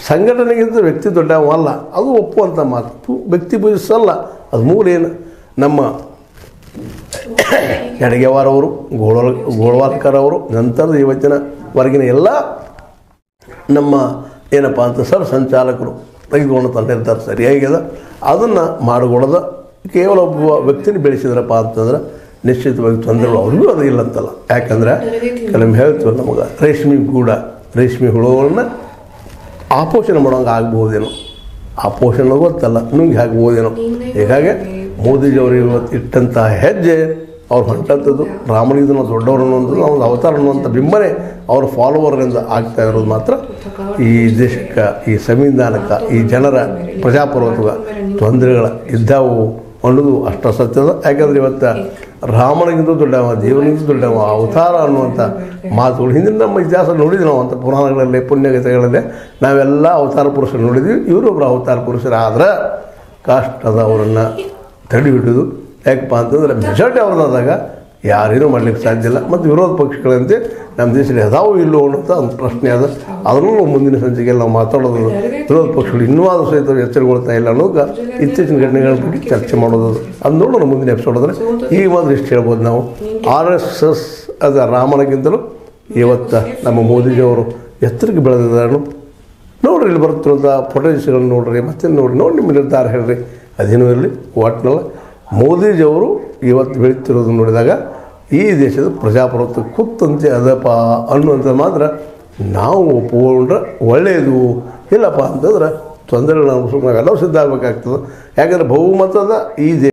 ಸಂಘಟನೆಗಿಂತ ವ್ಯಕ್ತಿ ದೊಡ್ಡವಲ್ಲ ಅದು ಒಪ್ಪುವಂಥ ಮಾತು ಪು- ವ್ಯಕ್ತಿ ಪೂಜಿಸಲ್ಲ ಅದು ಮೂಲೇನು ನಮ್ಮ ಎಡಗೆವಾರ್ ಅವರು ಗೋಳವಾಲ್ ಗೋಳವಾಲ್ಕರ್ ಅವರು ನಂತರದ ಇವತ್ತಿನ ವರ್ಗಿನ ಎಲ್ಲ ನಮ್ಮ ಏನಪ್ಪ ಅಂತ ಸರ್ ಸಂಚಾಲಕರು ತೆಗೆದುಕೊಂಡು ತಂದಿರ್ತಾರೆ ಸರಿಯಾಗ್ಯದ ಅದನ್ನು ಮಾಡಿಕೊಡದ ಕೇವಲ ಒಬ್ಬ ವ್ಯಕ್ತಿನ ಬೆಳೆಸಿದ್ರಪ್ಪ ಅಂತಂದ್ರೆ ನಿಶ್ಚಿತವಾಗಿ ತೊಂದರೆಗಳು ಅವ್ರಿಗೂ ಅದು ಇಲ್ಲ ಅಂತಲ್ಲ ಯಾಕಂದ್ರೆ ಕೆಲವೊಮ್ಮೆ ಹೇಳ್ತೀವಿ ನಮಗೆ ರೇಷ್ಮೆ ಗೂಡ ರೇಷ್ಮೆ ಹುಳುಗಳನ್ನ ಆಪೋಷಣೆ ಮಾಡೋಂಗೆ ಆಗ್ಬೋದೇನೋ ಆಪೋಷಣೆ ಗೊತ್ತಲ್ಲ ನುಂಗಿ ಹಾಕ್ಬೋದೇನೋ ಹೀಗಾಗಿ ಮೋದಿಜಿಯವರು ಇವತ್ತು ಇಟ್ಟಂಥ ಹೆಜ್ಜೆ ಅವ್ರು ಹೊಂಟಂಥದ್ದು ರಾಮನಿದನ ದೊಡ್ಡವರು ಅನ್ನುವಂಥದ್ದು ಅವ್ರ ಅವತಾರ ಅನ್ನುವಂಥ ಬಿಂಬನೆ ಅವ್ರ ಫಾಲೋವರ್ಗಳಿಂದ ಆಗ್ತಾ ಇರೋದು ಮಾತ್ರ ಈ ದೇಶಕ್ಕೆ ಈ ಸಂವಿಧಾನಕ್ಕೆ ಈ ಜನರ ಪ್ರಜಾಪ್ರಭುತ್ವ ತೊಂದರೆಗಳ ಇದ್ದಾವು ಅನ್ನೋದು ಅಷ್ಟ ಸತ್ಯದ ಯಾಕಂದ್ರೆ ಇವತ್ತು ರಾಮನಿಗಿಂತ ದೊಡ್ಡವ ದೇವನಿಗಿಂತ ದೊಡ್ಡವ ಅವತಾರ ಅನ್ನುವಂಥ ಮಾತುಗಳು ಹಿಂದಿನ ನಮ್ಮ ಇತಿಹಾಸ ನೋಡಿದ್ವಿ ನಾವು ಅಂತ ಪುರಾಣಗಳಲ್ಲಿ ಪುಣ್ಯಗತೆಗಳಲ್ಲಿ ನಾವೆಲ್ಲ ಅವತಾರ ಪುರುಷರು ನೋಡಿದ್ವಿ ಇವರೊಬ್ಬರು ಅವತಾರ ಪುರುಷರಾದ್ರೆ ಕಷ್ಟದ ಅವರನ್ನು ತಡೆ ಹಿಡಿದು ಯಾಕಪ್ಪ ಅಂತಂದ್ರೆ ಮೆಜಾರಿಟಿ ಅವ್ರದ್ದಾದಾಗ ಯಾರೇನೂ ಮಾಡ್ಲಿಕ್ಕೆ ಸಾಧ್ಯ ಇಲ್ಲ ಮತ್ತು ವಿರೋಧ ಪಕ್ಷಗಳಂತೆ ನಮ್ಮ ದೇಶದಲ್ಲಿ ಅದಾವು ಇಲ್ಲೋ ಅನ್ನೋಂಥ ಒಂದು ಪ್ರಶ್ನೆ ಅದ ಅದರಲ್ಲೂ ಮುಂದಿನ ಸಂಚಿಕೆಯಲ್ಲಿ ನಾವು ಮಾತಾಡೋದು ವಿರೋಧ ಪಕ್ಷಗಳು ಇನ್ನೂ ಆದರೂ ಸಹಿತ ಎಚ್ಚರಗೊಳ್ತಾ ಇಲ್ಲ ಅನ್ನೋಕೆ ಇತ್ತೀಚಿನ ಘಟನೆಗಳ ಬಗ್ಗೆ ಚರ್ಚೆ ಮಾಡೋದು ಅದು ನೋಡೋಣ ಮುಂದಿನ ಎಪಿಸೋಡ್ ಆದರೆ ಈಗ ಮಾತ್ರ ಇಷ್ಟು ಹೇಳ್ಬೋದು ನಾವು ಆರ್ ಎಸ್ ಎಸ್ ಅದ ರಾಮನಿಗಿಂತಲೂ ಇವತ್ತು ನಮ್ಮ ಮೋದಿಜಿಯವರು ಎತ್ತರಕ್ಕೆ ಬೆಳೆದಿದ್ದಾರು ನೋಡ್ರಿ ಇಲ್ಲಿ ಬರ್ತಿರೋದ ಫೋಟೋಸ್ಗಳನ್ನ ನೋಡ್ರಿ ಮತ್ತೆ ನೋಡ್ರಿ ನೋಡಿ ನಿಮ್ಮ ನಿರ್ಧಾರ ಹೇಳ್ರಿ ಅದೇನೂ ಇರಲಿ ಒಟ್ಟಿನಲ್ಲ ಮೋದಿಜಿಯವರು ಇವತ್ತು ಬೆಳೀತಿರೋದು ನೋಡಿದಾಗ ಈ ದೇಶದ ಪ್ರಜಾಪ್ರಭುತ್ವ ಕುತ್ತಂತೆ ಅದಪ್ಪ ಅನ್ನುವಂಥದ್ದು ಮಾತ್ರ ನಾವು ಒಪ್ಪಿಕೊಂಡ್ರೆ ಒಳ್ಳೆಯದು ಇಲ್ಲಪ್ಪ ಅಂತಂದ್ರೆ ತೊಂದರೆಗಳನ್ನ ಅನುಭವಿಸೋಕೆ ಎಲ್ಲರೂ ಸಿದ್ಧ ಆಗಬೇಕಾಗ್ತದೆ ಯಾಕಂದ್ರೆ ಬಹುಮತದ ಈ ದೇ